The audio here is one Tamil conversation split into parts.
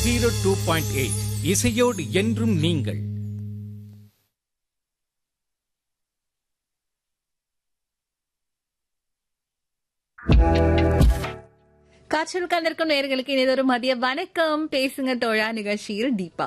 ஜீரோ டூ பாயிண்ட் எயிட் இசையோடு என்றும் நீங்கள் காய்ச்சல் கண்டிருக்கும் நேர்களுக்கு இனிதொரு மதிய வணக்கம் பேசுங்க தோழா நிகழ்ச்சியில் தீபா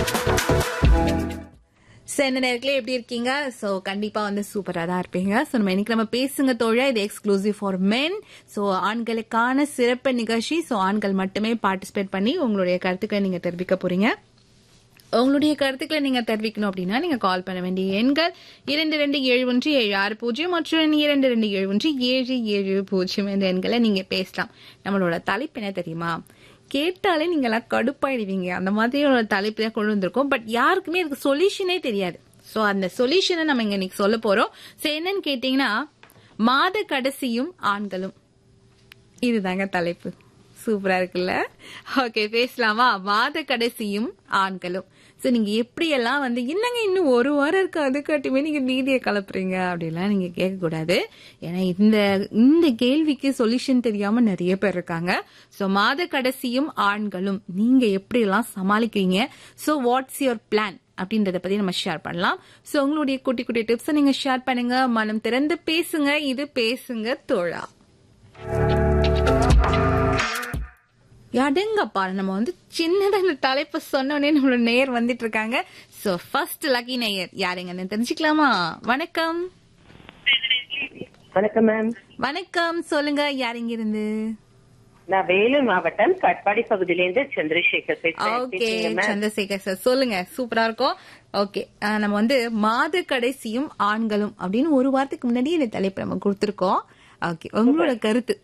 ஸோ என்ன நேரத்துல எப்படி இருக்கீங்க ஸோ கண்டிப்பா வந்து சூப்பரா தான் இருப்பீங்க ஸோ நம்ம இன்னைக்கு நம்ம பேசுங்க தோழா இது எக்ஸ்க்ளூசிவ் ஃபார் மென் ஸோ ஆண்களுக்கான சிறப்பு நிகழ்ச்சி ஸோ ஆண்கள் மட்டுமே பார்ட்டிசிபேட் பண்ணி உங்களுடைய கருத்துக்களை நீங்க தெரிவிக்க போறீங்க உங்களுடைய கருத்துக்களை நீங்க தெரிவிக்கணும் அப்படின்னா நீங்க கால் பண்ண வேண்டிய எண்கள் இரண்டு ரெண்டு ஏழு ஒன்று ஏழு ஆறு பூஜ்ஜியம் மற்றும் இரண்டு ரெண்டு ஏழு ஒன்று ஏழு ஏழு பூஜ்ஜியம் என்ற எண்களை நீங்க பேசலாம் நம்மளோட தலைப்பு என்ன தெரியுமா கேட்டாலே நீங்க எல்லாம் கடுப்பாயிடுவீங்க அந்த மாதிரி ஒரு தலைப்பு தான் கொண்டு வந்திருக்கோம் பட் யாருக்குமே இதுக்கு சொல்யூஷனே தெரியாது ஸோ அந்த சொல்யூஷனை நம்ம இங்க இன்னைக்கு சொல்ல போறோம் ஸோ என்னன்னு கேட்டீங்கன்னா மாத கடைசியும் ஆண்களும் இதுதாங்க தலைப்பு சூப்பரா இருக்குல்ல ஓகே பேசலாமா மாத கடைசியும் ஆண்களும் சோ நீங்க எப்படியெல்லாம் வந்து என்னங்க இன்னும் ஒரு வாரம் இருக்கு அதுக்காட்டுமே நீங்க மீதியை கலப்புறீங்க அப்படிலாம் நீங்க கேட்க கூடாது ஏன்னா இந்த இந்த கேள்விக்கு சொல்யூஷன் தெரியாம நிறைய பேர் இருக்காங்க சோ மாத கடைசியும் ஆண்களும் நீங்க எப்படியெல்லாம் சமாளிக்கிறீங்க சோ வாட்ஸ் யுவர் பிளான் அப்படின்றத பத்தி நம்ம ஷேர் பண்ணலாம் சோ உங்களுடைய குட்டி குட்டி டிப்ஸை நீங்க ஷேர் பண்ணுங்க மனம் திறந்து பேசுங்க இது பேசுங்க தோழா அடங்கப்பா நம்ம வந்து சின்னதா இந்த தலைப்பு சொன்னோடனே நம்மளோட நேயர் வந்துட்டு இருக்காங்க சோ ஃபர்ஸ்ட் லக்கி நேயர் யாருங்கன்னு தெரிஞ்சுக்கலாமா வணக்கம் வணக்கம் மேம் வணக்கம் சொல்லுங்க யார் இங்க இருந்து நான் வேலூர் மாவட்டம் காட்பாடி பகுதியிலேருந்து சந்திரசேகர் பேசுறேன் ஓகே பேசுங்க ma'am. சந்திரசேகர் சார் சொல்லுங்க சூப்பரா இருக்கும் ஓகே நம்ம வந்து மாத கடைசியும் ஆண்களும் அப்படின்னு ஒரு வாரத்துக்கு முன்னாடி இந்த தலைப்பு நம்ம கொடுத்துருக்கோம் ஓகே உங்களோட கருத்து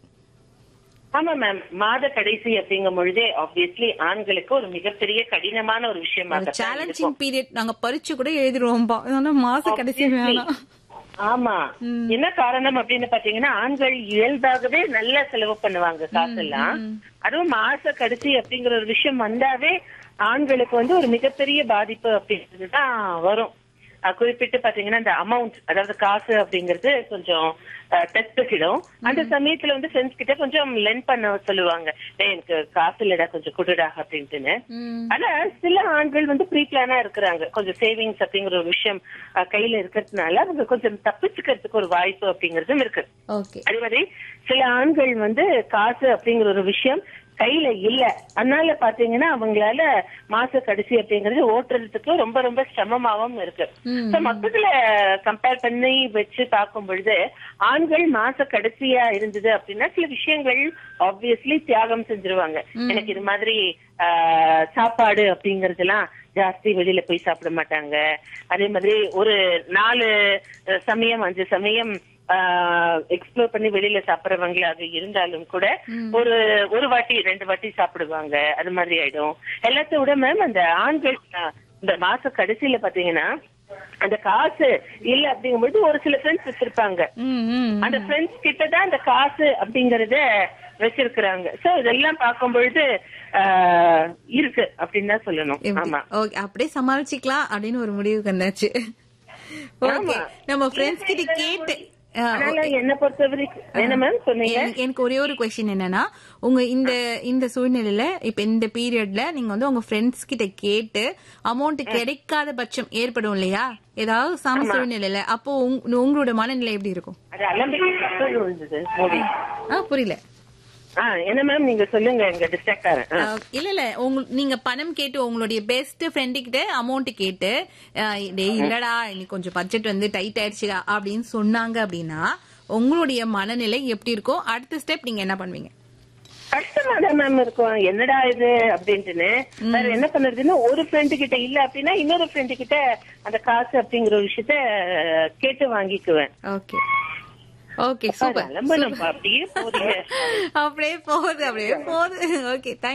ஆமா மேம் மாத கடைசி அப்படிங்கும் பொழுதே ஆப்வியஸ்லி ஆண்களுக்கு ஒரு மிகப்பெரிய கடினமான ஒரு விஷயமாக சேலஞ்சிங் பீரியட் நாங்க பரிச்சு கூட எழுதிருவோம்பா ஆனா மாச கடைசி வேணாம் ஆமா என்ன காரணம் அப்படின்னு பாத்தீங்கன்னா ஆண்கள் இயல்பாகவே நல்லா செலவு பண்ணுவாங்க காசெல்லாம் அதுவும் மாச கடைசி அப்படிங்கிற ஒரு விஷயம் வந்தாவே ஆண்களுக்கு வந்து ஒரு மிகப்பெரிய பாதிப்பு அப்படிங்கிறதுதான் வரும் அஹ் குறிப்பிட்டு பாத்தீங்கன்னா இந்த அமௌண்ட் அதாவது காசு அப்படிங்கிறது கொஞ்சம் டெஸ்டிடும் அந்த சமயத்துல வந்து ஃப்ரெண்ட்ஸ் கிட்ட கொஞ்சம் லென் பண்ண சொல்லுவாங்க "டேய், எனக்கு காசு இல்லடா கொஞ்சம் குடுடா அப்படின்ட்டுன்னு ம். ஆனா சில ஆண்கள் வந்து ப்ரீ பிளானா இருக்கிறாங்க கொஞ்சம் சேவிங்ஸ் அப்படிங்கிற ஒரு விஷயம் அஹ், கையில இருக்கிறதுனால அவங்க கொஞ்சம் தப்பிச்சுக்கிறதுக்கு ஒரு வாய்ப்பு அப்படிங்கறதும் இருக்கு ஓகே அதே மாதிரி சில ஆண்கள் வந்து காசு அப்படிங்கிற ஒரு விஷயம் கையில இல்ல அதனால பாத்தீங்கன்னா அவங்களால மாச கடைசி அப்படிங்கறது ஓட்டுறதுக்கு ரொம்ப ரொம்ப சிரமமாவும் இருக்கு ம். So, மொத்தத்துல கம்பேர் பண்ணி வச்சு பார்க்கும் பொழுது ஆண்கள் மாச கடைசியா இருந்தது அப்படின்னா சில விஷயங்கள் ஆப்வியஸ்லி தியாகம் செஞ்சிருவாங்க எனக்கு இது மாதிரி ஆஹ், சாப்பாடு அப்படிங்கறதெல்லாம் ஜாஸ்தி வெளியில போய் சாப்பிட மாட்டாங்க அதே மாதிரி ஒரு நாலு அஹ், சமயம் அஞ்சு சமயம் எக்ஸ்ப்ளோர் பண்ணி வெளியில சாப்பிடுறவங்களாக இருந்தாலும் கூட ஒரு ஒரு வாட்டி ரெண்டு வாட்டி சாப்பிடுவாங்க அது மாதிரி ஆயிடும் எல்லாத்த விட மேம் அந்த ஆண்கள் அஹ், இந்த மாச கடைசியில பாத்தீங்கன்னா அந்த காசு இல்ல அப்படிங்கும்போது ஒரு சில ஃப்ரெண்ட்ஸ் வச்சிருப்பாங்க ம் ம் அந்த ஃப்ரெண்ட்ஸ் கிட்ட தான் அந்த காசு அப்படிங்கறத வச்சிருக்கிறாங்க சோ இதெல்லாம் பார்க்கும் பொழுது ஆஹ், இருக்கு அப்படின்னு தான் சொல்லணும் எப்படி? ஆமா ஓகே அப்படியே சமாளிச்சுக்கலாம் அப்படின்னு ஒரு முடிவுக்கு வந்தாச்சு ஓகே ஆமா. நம்ம ஃப்ரெண்ட்ஸ் கிட்ட கேட்டு ஆ, அதனால என்ன பொறுத்த வரைக்கும் என்ன மேம் சொன்னீங்க எனக்கு எனக்கு ஒரே ஒரு கொஸ்டின் என்னன்னா உங்க இந்த இந்த சூழ்நிலையில இப்ப இந்த பீரியட்ல நீங்க வந்து உங்க ஃப்ரெண்ட்ஸ் கிட்ட கேட்டு அமௌண்ட் கிடைக்காத பட்சம் ஏற்படும் இல்லையா ஏதாவது சம சூழ்நிலையில அப்போ உங்க- உங்களோட மனநிலை எப்படி இருக்கும் அது அலம்பிக் கப்பல் விழுந்தது மூவி ஆ புரியல ஆ என்ன மேம் நீங்க சொல்லுங்க எங்க டிஸ்ட்ராக்ட் ஆறேன் ஆ. ஆ, இல்ல இல்ல உங்க நீங்க பணம் கேட்டு உங்களுடைய பெஸ்ட் ஃப்ரெண்டு கிட்ட அமௌண்ட் கேட்டு ஆ, டேய் இல்லடா இன்னைக்கு கொஞ்சம் பட்ஜெட் வந்து டைட் ஆயிடுச்சுடா அப்படின்னு சொன்னாங்க அப்படின்னா உங்களுடைய மனநிலை எப்படி இருக்கும் அடுத்த ஸ்டெப் நீங்க என்ன பண்ணுவீங்க கஷ்டமா தான் மேம் இருக்கும் என்னடா இது அப்படின்ட்டுன்னு வேற என்ன பண்ணுறதுன்னு ஒரு ஃப்ரெண்டு கிட்ட இல்ல அப்படின்னா இன்னொரு ஃப்ரெண்டு கிட்ட அந்த காசு அப்படிங்கிற ஒரு விஷயத்த கேட்டு வாங்கிக்குவேன் ஓகே ஓகே சூப்பர் அலம்பனம் அப்படியே போறீங்க அப்படியே போகுது அப்படியே போகுது ஓகே